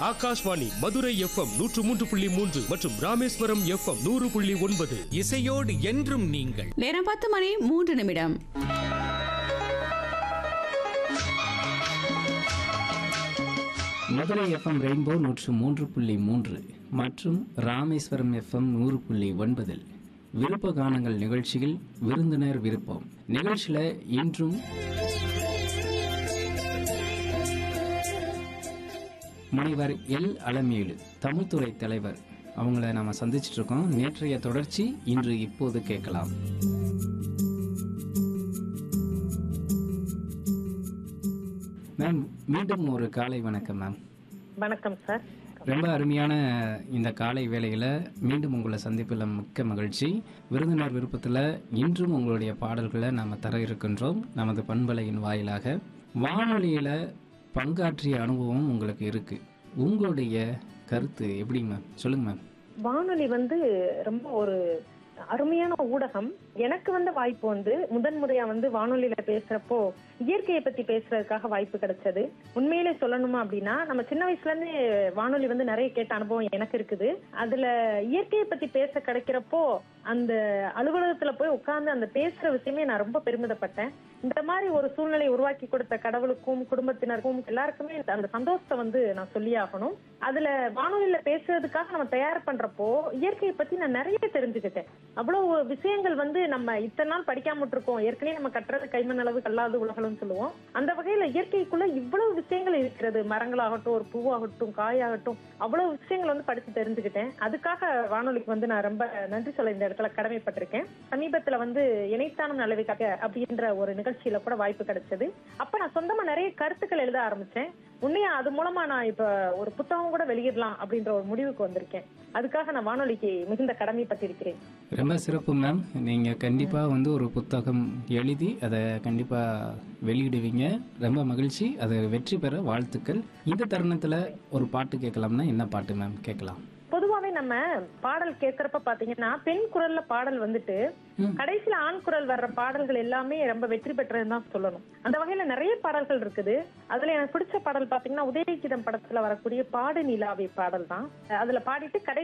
Akashvani Madurai FM நூற்று மூன்று புள்ளி மூன்று மற்றும் ராமேஸ்வரம் எஃப்எம் நூறு புள்ளி ஒன்பது இசையோடு என்றும் நீங்கள் நேரம் பத்து மணி மூன்று நிமிடம் மதுரை எஃப்எம் ரெயின்போ நூற்று மூன்று புள்ளி மூன்று மற்றும் ராமேஸ்வரம் எஃப்எம் நூறு புள்ளி ஒன்பதில் விருப்ப கானங்கள் நிகழ்ச்சியில் விருந்தினர் விருப்பம் நிகழ்ச்சியில் இன்றும் முனைவர் எல் அலமேலு தமிழ்துறை தலைவர் அவங்கள நாம சந்திச்சிட்டு இருக்கோம் நேற்றைய தொடர்ச்சி இன்று இப்போது கேட்கலாம் மேம் மீண்டும் ஒரு காலை வணக்கம் மேம் வணக்கம் சார் ரொம்ப அருமையான இந்த காலை வேளையில் மீண்டும் உங்களை சந்திப்பில் மிக்க மகிழ்ச்சி விருந்தினர் விருப்பத்தில் இன்றும் உங்களுடைய பாடல்களை நாம் தர இருக்கின்றோம் நமது பண்பலையின் வாயிலாக வானொலியில் பங்காற்றிய அனுபவம் உங்களுக்கு இருக்கு உங்களுடைய கருத்து எப்படி மேம் சொல்லுங்க மேம் வானொலி வந்து ரொம்ப ஒரு அருமையான ஊடகம் எனக்கு வந்த வாய்ப்பு வந்து முதன் முறையா வந்து வானொலியில பேசுறப்போ இயற்கையை பத்தி பேசுறதுக்காக வாய்ப்பு கிடைச்சது உண்மையிலே சொல்லணுமா அப்படின்னா நம்ம சின்ன வயசுல இருந்து வானொலி வந்து நிறைய கேட்ட அனுபவம் எனக்கு இருக்குது அதுல இயற்கையை பத்தி பேச கிடைக்கிறப்போ அந்த அலுவலகத்துல போய் உட்கார்ந்து அந்த பேசுற விஷயமே நான் ரொம்ப பெருமிதப்பட்டேன் இந்த மாதிரி ஒரு சூழ்நிலை உருவாக்கி கொடுத்த கடவுளுக்கும் குடும்பத்தினருக்கும் எல்லாருக்குமே அந்த சந்தோஷத்தை வந்து நான் சொல்லி ஆகணும் அதுல வானொலியில பேசுறதுக்காக நம்ம தயார் பண்றப்போ இயற்கையை பத்தி நான் நிறைய தெரிஞ்சுக்கிட்டேன் அவ்வளவு விஷயங்கள் வந்து நம்ம இத்தனை நாள் படிக்காம இருக்கோம் ஏற்கனவே நம்ம கட்டுறது கைமண் அளவு கல்லாது உலகம்னு சொல்லுவோம் அந்த வகையில இயற்கைக்குள்ள இவ்வளவு விஷயங்கள் இருக்கிறது மரங்களாகட்டும் ஒரு பூவாகட்டும் காயாகட்டும் அவ்வளவு விஷயங்கள் வந்து படிச்சு தெரிஞ்சுக்கிட்டேன் அதுக்காக வானொலிக்கு வந்து நான் ரொம்ப நன்றி சொல்ல இந்த இடத்துல கடமைப்பட்டிருக்கேன் சமீபத்துல வந்து இணைத்தானும் நல்லவைக்காக அப்படின்ற ஒரு நிகழ்ச்சியில கூட வாய்ப்பு கிடைச்சது அப்ப நான் சொந்தமா நிறைய கருத்துக்கள் எழுத ஆரம்பிச்சேன் உண்மையா அது மூலமா நான் இப்ப ஒரு புத்தகம் கூட வெளியிடலாம் அப்படின்ற ஒரு முடிவுக்கு வந்திருக்கேன் அதுக்காக நான் வானொலிக்கு மிகுந்த கடமைப்பட்டிருக்கிறேன் ரொம்ப சிறப்பு மேம் நீங்கள் கண்டிப்பாக வந்து ஒரு புத்தகம் எழுதி அதை கண்டிப்பாக வெளியிடுவீங்க ரொம்ப மகிழ்ச்சி அதை வெற்றி பெற வாழ்த்துக்கள் இந்த தருணத்தில் ஒரு பாட்டு கேட்கலாம்னா என்ன பாட்டு மேம் கேட்கலாம் பொதுவாவே நம்ம பாடல் கேட்கறப்ப பாத்தீங்கன்னா பெண் குரல்ல பாடல் வந்துட்டு கடைசியில ஆண் குரல் வர்ற பாடல்கள் எல்லாமே ரொம்ப வெற்றி பெற்றதுன்னு தான் சொல்லணும் அந்த வகையில நிறைய பாடல்கள் இருக்குது அதுல எனக்கு பிடிச்ச பாடல் பாத்தீங்கன்னா உதயகீதம் படத்துல வரக்கூடிய பாடு நிலாவை பாடல் தான் அதுல பாடிட்டு கடை